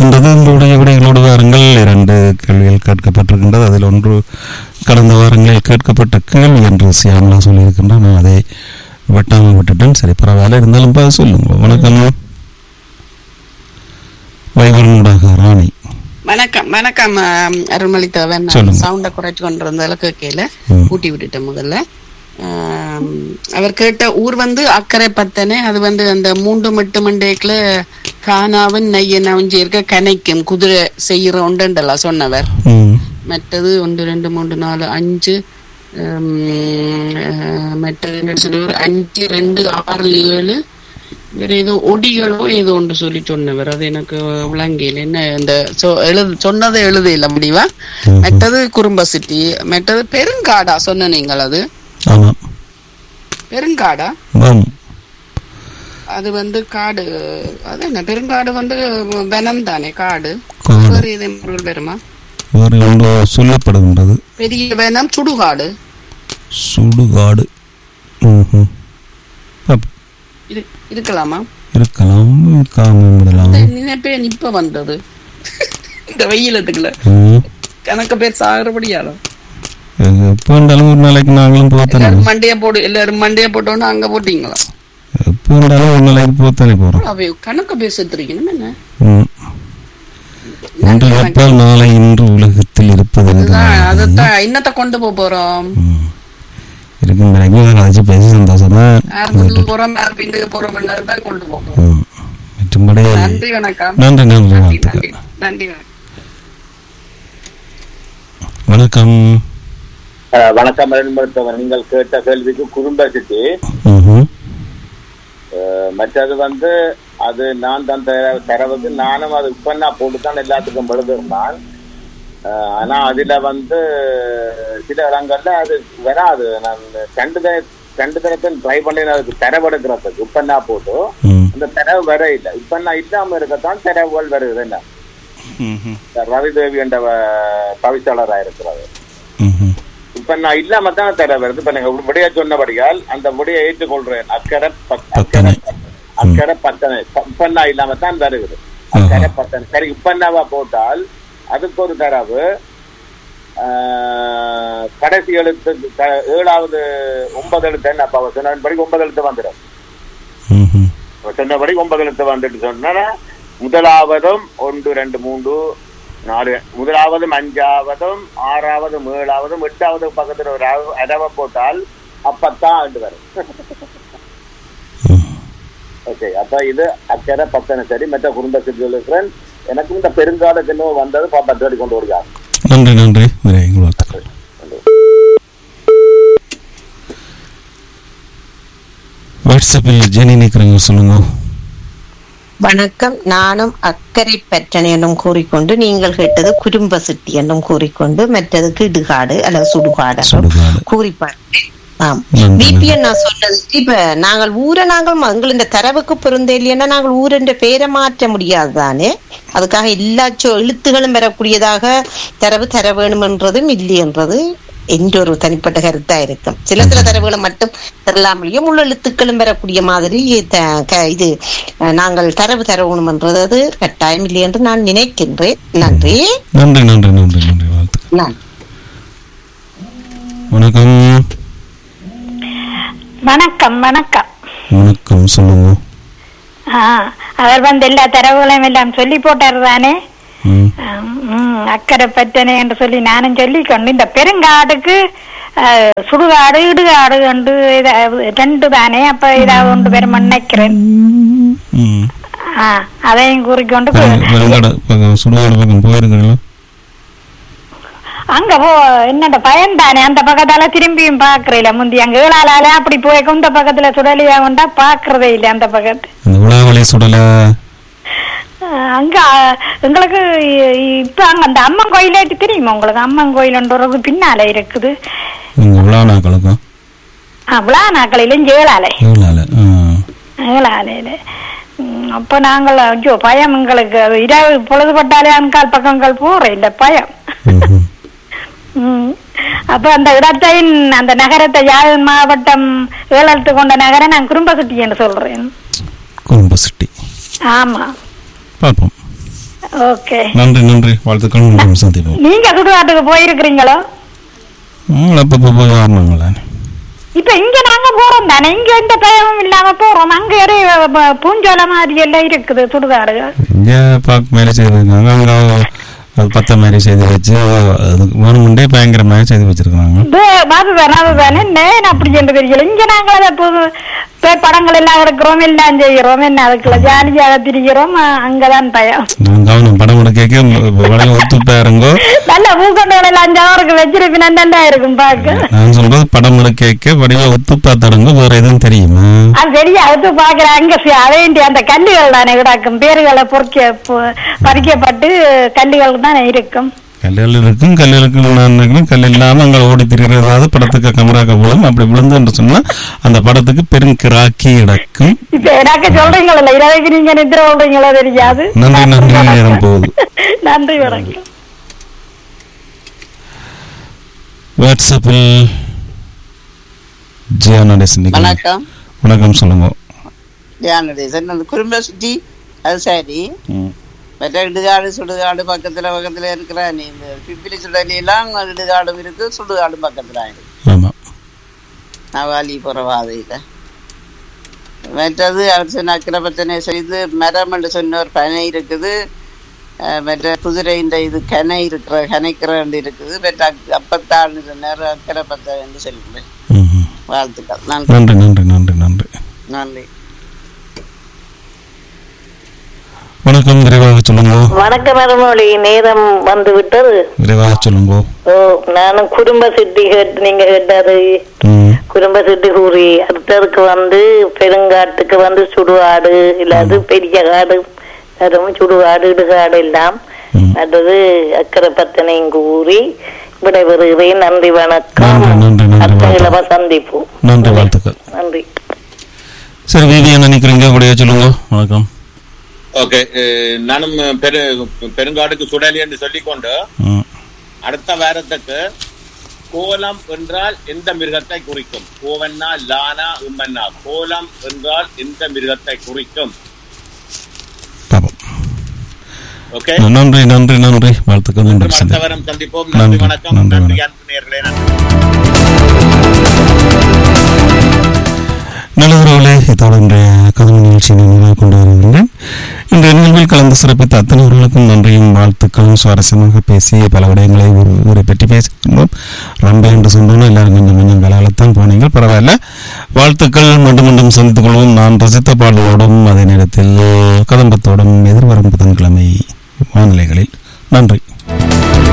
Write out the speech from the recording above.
இருக்கின்றது உங்களுடைய விடைகளோடு வாருங்கள் இரண்டு கேள்விகள் கேட்கப்பட்டிருக்கின்றது அதில் ஒன்று கடந்த வாரங்களில் கேட்கப்பட்ட கேள்வி என்று சியாமலா சொல்லியிருக்கின்றான் நான் அதை வெட்டாமல் விட்டுட்டேன் சரி பரவாயில்ல இருந்தாலும் பார்த்து சொல்லுங்க வணக்கம் வைவரனூடாக ராணி வணக்கம் வணக்கம் ஆம், அருள்மொழி தேவன் சொல்லுங்க. சவுண்ட குறைச்சு கொண்டு இருந்த அளவுக்கு கேட்கல ம். ஊட்டி விட்டுட்டேன் முதல்ல ஆம், அவர் கேட்ட ஊர் வந்து அக்கறை பத்தனை அது வந்து அந்த மூன்று மட்டு மண்டேக்குல கானாவும் நெய்யன் அவிஞ்சி இருக்க கனைக்கும் குதிரை செய்யற உண்டுண்டெல்லாம் சொன்னவர் ம் மற்றது ஒன்று ரெண்டு மூன்று நாலு அஞ்சு ஹம், அஹ், மற்றது என்ன சொல்லுவார் அஞ்சு ரெண்டு ஆறு ஏழு வேற ஏதோ ஒடிகளோ ஏதோ ஒன்று சொல்லி சொன்னவர் அது எனக்கு விளங்கல என்ன இந்த சொ- எழுது சொன்னதை எழுத இல்ல முடிவா ம்ஹும். மற்றது குறும்ப சிட்டி மற்றது பெருங்காடா சொன்ன நீங்கள் அது ஆமாம் பெருங்காடா ஆமாம் அது வந்து காடு அது என்ன பெருங்காடு வந்து வனம் தானே காடு காடு வேறு ஏதேனும் பொருள் வருமா வேறு ஒன்று சொல்லப்படுகின்றது பெரிய வனம் சுடுகாடு சுடுகாடு ம்ஹும். அப்- இரு- இருக்கலாமா இருக்கலாம் இருக்காமல் விடலாம் இந்த நினைப்பே இப்ப வந்தது இந்த வெயிலத்துக்குள்ள ம். கணக்கு பேர் சாகுறபடியாலும் எப்போ இருந்தாலும் ஒரு நாளைக்கு நாங்களும் போத்தானே எல்லாரும் மண்டைய போடு எல்லாரும் மண்டைய போட்டோன்னு அங்க போட்டீங்களா எப்போ இருந்தாலும் ஒரு நாளைக்கு போத்தானே போகிறோம் அவை கணக்கு பேர் செத்துருக்கணும் என்ன ம். இன்று கற்பால் நாளை இன்று உலகத்தில் இருப்பது அதுதான் அதைத்தான் இன்னத்தை கொண்டு போக போறோம் இருக்கும் வரைக்கும் கதைச்சு பேசி சந்தோஷம் தான் யார் முன்னுக்கு போறோம் யார் பின்னுக்கு போறோம் தான் கொண்டு போறோம் மற்றும்படி நன்றி வணக்கம் நன்றி நன்றி நன்றி வாழ்த்துக்கள் நன்றி வணக்கம் வணக்கம் அஹ் வணக்கம் மருத்துவர் நீங்கள் கேட்ட கேள்விக்கு குறும்ப சிட்டி ம்ஹும். அஹ் மற்றது வந்து அது நான் தந்த தரவுக்கு நானும் அது இப்ப நான் போட்டுதான் எல்லாத்துக்கும் எழுதிருந்தான் அஹ் ஆனா அதுல வந்து சில இடங்கள்ல அது வராது நான் ரெண்டு த- ரெண்டு தரத்தில் ட்ரை பண்ணி அதுக்கு தரவெடுக்கிறதுக்கு இப்ப நான் போட்டு ம். அந்த தரவு வர இல்லை இப்ப நான் இல்லாம இருக்கத்தான் தரவுகள் வருது என்ன ம்ஹும். ரவி தேவி என்ற தவிசாளராக இருக்கிறது ம்ஹும். இப்ப நான் இல்லாம தான் தர வருது இப்ப நீங்க விடைய சொன்னபடியால் அந்த விடையை ஏற்றுக்கொள்றேன் அக்கறை பத்- பத்தனை. அக்கறை அக்கறை பத்தனை இப்ப நான் இல்லாம தான் வருகிறது அக்கறை பத்தனை சரி இப்ப நாவா போட்டால் அதுக்கு ஒரு தரவு ஆஹ், கடைசி எழுத்து க- ஏழாவது ஒன்பது எழுத்து என்ன அப்ப அவர் சொன்னபடி ஒன்பது எழுத்து வந்துடும் ம்ஹும். அவர் சொன்னபடி ஒன்பது எழுத்து வந்துட்டு சொன்னா முதலாவதும் ஒன்று ரெண்டு மூன்று நாலு முதலாவதும் அஞ்சாவதும் ஆறாவதும் ஏழாவதும் எட்டாவது பக்கத்துல ஒரு அரவ- அரவை போட்டால் அப்பத்தான் ஆண்டு வரும் ஓகே அப்ப இது அக்கறை பத்தனை சரி மற்ற குடும்ப இருக்கிறேன் எனக்கும் இந்த பெருங்கால தினம் வந்தது பாப்பா தேடி கொண்டு வருகிறார் நன்றி நன்றி விரைவில் வாழ்த்துக்கள் வாட்ஸ்அப்பில் ஜெனி நிற்கிறவங்க சொல்லுங்க வணக்கம் நானும் அக்கறை பற்றன் என்னும் கூறிக்கொண்டு நீங்கள் கேட்டது குடும்ப சிட்டி என்னும் கூறிக்கொண்டு மற்றது கிடுகாடு அல்லது சுடுகாடு என்றும் சுடுகாடு. கூறிப்பார்த்தேன் ஆம் நன்றி, பிபிஎன் நான் சொன்னது இப்ப நாங்கள் ஊரை நாங்கள் ம- எங்கள் இந்த தரவுக்கு பொருந்த இல்லைன்னா நாங்கள் ஊரென்ற பெயரை மாற்ற முடியாது தானே அதுக்காக எல்லா சொ- எழுத்துகளும் பெறக்கூடியதாக தரவு தர வேணுமென்றதும் இல்லை என்றது என்ற ஒரு தனிப்பட்ட கருத்தா இருக்கும் சில சில தரவுகளை மட்டும் தரலாமலேயும் உள்ள எழுத்துக்களும் பெறக்கூடிய மாதிரி த- க- இது அஹ், நாங்கள் தரவு தர வேணுமென்றது அது கட்டாயம் இல்லை என்று நான் நினைக்கின்றேன் நன்றி நன்றி நன்றி நன்றி நன்றி வாழ்த்துக்கள் நான் வணக்கம் வணக்கம் வணக்கம் வணக்கம் சொல்லுங்க ஆ, அவர் வந்து எல்லா தரவுகளையும் எல்லாம் சொல்லி போட்டார் தானே ம். ம், அக்கறை பற்றனை என்று சொல்லி நானும் சொல்லிக்கொண்டு இந்த பெருங்காடுக்கு ஆ, சுடுகாடு இடுகாடு என்று இத- ரெண்டு தானே அப்ப ஏதாவது ஒன்று பேரும் நினைக்கிறேன் ம். ஆ, அதையும் கூறிக்கொண்டு பெரு- பெருங்காடு பக்கம் சுடுகாடு பக்கம் போயிருக்கிறீங்களா அங்க போ என்னோட பயம் தானே அந்த பக்கத்தால திரும்பியும் பாக்குறேன் முந்தி அங்க ஏழாளால அப்படி போய் இந்த பக்கத்துல சுடலியா கொண்டா பாக்குறதே இல்லை அந்த பக்கத்து அந்த உலாவளி சுடலை அஹ் அங்க அஹ், எங்களுக்கு இ- இப்ப அங்க அந்த அம்மன் கோயிலாட்டு தெரியுமா உங்களுக்கு அம்மன் கோயில்ன்றது பின்னால இருக்குது இங்கே உலானாக்களுக்கும் விழாநாக்களிலும் ஜேலாலை எவ்வளோ ஏழாலையில உம், அப்ப நாங்கள் ஐயோ பயம் எங்களுக்கு அது இரவு பொழுதுபட்டாலே அன்கால் பக்கங்கள் போற இல்ல பயம் உம். அப்ப அந்த இடத்தையும் அந்த நகரத்தை யாழ் மாவட்டம் ஏழெழுத்து கொண்ட நகரை நான் குறும்பசுட்டி என்று சொல்றேன் குடும்ப சிட்டி ஆமா பார்ப்போம் ஓகே நன்றி நன்றி வாழ்த்துக்கள் மீண்டும் சந்திப்போம் நீங்க சுடுகாட்டுக்கு போயிருக்கிறீங்களோ ம், அப்பப்போ போய் வரணுங்களே இப்ப இங்க நாங்க போறோம் தானே இங்க எந்த பயமும் இல்லாம போறோம் அங்க ஒரு ப- பூஞ்சோலை மாதிரி எல்லாம் இருக்குது சுடுகாடுகள் இங்கே பார்க்க மாதிரி செய்திருக்காங்க அங்கே அது பத்த மாதிரி செய்து வச்சு அதுக்கு வேணுமுண்டே பயங்கரமாக செய்து வச்சிருக்காங்க அதுதான் அதுதான் என்ன அப்படி என்று தெரியல இங்க நாங்க அதை பு- போய் படங்கள் எல்லாம் எடுக்கிறோம் எல்லாம் செய்கிறோம் என்ன அதுக்குள்ள ஜாலியாக திரிகிறோம் அ- அங்கதான் பயம் நான் கவனம் படம் எடுக்க வடல ஒத்து பாருங்கோ நல்ல பூக்கொண்டைகள் எல்லாம் அஞ்சாவதுக்கு வச்சிருப்பினா நல்லா இருக்கும் பார்க்க நான் சொல்றது படம் எடுக்க வடிவ ஒத்து பார்த்தாடுங்க வேற எதுவும் தெரியுமா அது சரியா அது பாக்குற அங்க சி- அதேண்டி அந்த கல்லுகள் தானே கிடக்கும் பேர்களை பொறிக்க பொ- பதிக்கப்பட்டு கல்லுகள் தானே இருக்கும் கல்லுகள் இருக்கும் கல்லுகளுக்கு நான் நினைக்கிறேன் கல் இல்லாம அங்கே ஓடி திரிகிறதாவது படத்துக்கு கமராக்க போலும் அப்படி விழுந்து என்று சொன்னா அந்த படத்துக்கு பெருங்கிராக்கி கிடக்கும் இப்ப எனக்கு சொல்றீங்களா இரவைக்கு நீங்க நித்திர சொல்றீங்களோ தெரியாது நன்றி நன்றி நேரம் போகுது நன்றி வணக்கம் வாட்ஸ்அப்பில் ஜியா நடேசன் வணக்கம் வணக்கம் சொல்லுங்க தியானதேசன் அந்த குடும்ப சுத்தி அது சரி ம். மற்ற இடுகாடு சுடுகாடு பக்கத்துல பக்கத்துல இருக்கிற நீ இந்த பிப்பிலி சுடலி எல்லாம் இடுகாடும் இருக்கு சுடுகாடும் பக்கத்துல இருக்கு ஆமா நவாலி புறவாதையில மற்றது அவர் சொன்ன அக்கிரபத்தனை செய்து மரம் என்று சொன்ன ஒரு பனை இருக்குது அஹ் மற்ற குதிரை இந்த இது கனை இருக்கிற கனைக்கிற இருக்குது மற்ற அக்- அப்பத்தான் சொன்னார் அக்கரப்பத்தை என்று சொல்லுவேன் ம்ஹும். வாழ்த்துக்கள் நன்றி நன்றி நன்றி நன்றி நன்றி நன்றி வணக்கம் விரைவாக சொல்லுங்க வணக்கம் மருமொழி நேரம் வந்து விட்டது விரைவாக சொல்லுங்க ஓ நானும் குடும்ப சிட்டி கேட்டு நீங்க கேட்டது ம். குடும்ப சிட்டி கூறி அடுத்ததுக்கு வந்து பெருங்காட்டுக்கு வந்து சுடுகாடு இல்லாது பெரிய காடு அதுவும் சுடுகாடு இடுகாடு எல்லாம் ம். அடுத்தது அக்கறை பத்தனையும் கூறி விடைபெறுகிறேன் நன்றி வணக்கம் நன்றி, நன்றி, நன்றி, அடுத்த வணக்கம். இலவ சந்திப்போம் நன்றி வாழ்த்துக்கள் நன்றி சரி விவி என்ன நினைக்கிறீங்க உடைய சொல்லுங்க வணக்கம் ஓகே நானும் பெரு பெருங்காடுக்கு சுடலி என்று சொல்லிக்கொண்டு ம். அடுத்த வாரத்துக்கு கோலம் என்றால் எந்த மிருகத்தை குறிக்கும் கோவன்னா லானா உம்மன்னா கோலம் என்றால் எந்த மிருகத்தை குறிக்கும் பாப்போம் ஓகே நன்றி நன்றி நன்றி வாழ்த்துக்கள் நன்றி அடுத்த சந்தி வாரம் சந்திப்போம் நன்றி நன்றி, வணக்கம் நன்றி, நன்றி வணக்கம். அன்பு நேயர்களே நன்றி நல்லதுறவுகளே இதோடு இன்றைய கதவு நிகழ்ச்சியை நிறைவு கொண்டு வருகின்றேன் இன்றைய நிகழ்வில் கலந்து சிறப்பித்த அத்தனைவர்களுக்கும் நன்றியும் வாழ்த்துக்களும் சுவாரஸ்யமாக பேசி பல விடயங்களை ஒரு ஊரை பற்றி பேசிக்கொண்டோம் ரொம்ப என்று சொன்னோம் எல்லாரும் கொஞ்சம் கொஞ்சம் வேலையில்தான் போனீங்க பரவாயில்ல வாழ்த்துக்கள் மீண்டும் மீண்டும் சந்தித்துக் கொள்வோம் நான் ரசித்த பாடலோடும் அதே நேரத்தில் கதம்பத்தோடும் எதிர்வரும் புதன்கிழமை வானிலைகளில் நன்றி